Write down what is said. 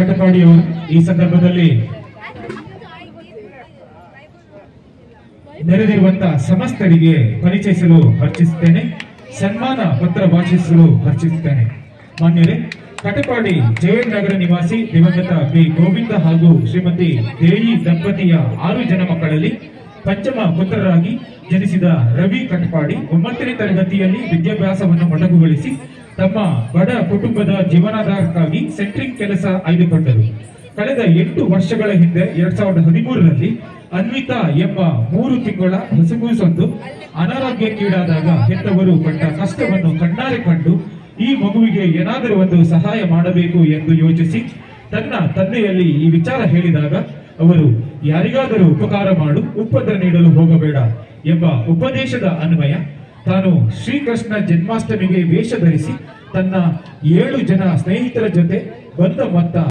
ಕಟಪಾಡಿಯವರು ಈ ಸಂದರ್ಭದಲ್ಲಿ ನೆರೆದಿರುವಂತಹ ಸಮಸ್ತರಿಗೆ ಪರಿಚಯಿಸಲು ಅರ್ಚಿಸುತ್ತೇನೆ ಸನ್ಮಾನ ಪತ್ರ ವಾಚಿಸಲು ಅರ್ಚಿಸುತ್ತೇನೆ ಮಾನ್ಯರೇ ಕಟಪಾಡಿ ಜಯನಗರ ನಿವಾಸಿ ದಿವಂಗತ ಬಿ ಗೋವಿಂದ ಹಾಗೂ ಶ್ರೀಮತಿ ದೇಯಿ ದಂಪತಿಯ ಆರು ಜನ ಮಕ್ಕಳಲ್ಲಿ ಪಂಚಮ ಪುತ್ರರಾಗಿ ಜನಿಸಿದ ರವಿ ಕಟಪಾಡಿ ಒಂಬತ್ತನೇ ತರಗತಿಯಲ್ಲಿ ವಿದ್ಯಾಭ್ಯಾಸವನ್ನು ಮೊಟಕುಗೊಳಿಸಿ ತಮ್ಮ ಬಡ ಕುಟುಂಬದ ಜೀವನಾಧಾರಕ್ಕಾಗಿ ಸೆಂಟ್ರಿಂಗ್ ಕೆಲಸ ಆಯ್ದುಕೊಂಡರು ಕಳೆದ ಎಂಟು ವರ್ಷಗಳ ಹಿಂದೆ ಎರಡ್ ಸಾವಿರದ ಹದಿಮೂರರಲ್ಲಿ ಅನ್ವಿತಾ ಎಂಬ ಮೂರು ತಿಂಗಳ ಹಸುಗೂಸೊಂದು ಅನಾರೋಗ್ಯಕ್ಕೀಡಾದಾಗ ಹೆತ್ತವರು ಪಟ್ಟ ಕಷ್ಟವನ್ನು ಕಣ್ಣಾರೆ ಕಂಡು ಈ ಮಗುವಿಗೆ ಏನಾದರೂ ಒಂದು ಸಹಾಯ ಮಾಡಬೇಕು ಎಂದು ಯೋಚಿಸಿ ತನ್ನ ತಂದೆಯಲ್ಲಿ ಈ ವಿಚಾರ ಹೇಳಿದಾಗ ಅವರು ಯಾರಿಗಾದರೂ ಉಪಕಾರ ಮಾಡು ಉಪದ್ರ ನೀಡಲು ಹೋಗಬೇಡ ಎಂಬ ಉಪದೇಶದ ಅನ್ವಯ ತಾನು ಶ್ರೀಕೃಷ್ಣ ಜನ್ಮಾಷ್ಟಮಿಗೆ ವೇಷ ಧರಿಸಿ ತನ್ನ ಏಳು ಜನ ಸ್ನೇಹಿತರ ಜೊತೆ ಬಂದ ಮೊತ್ತ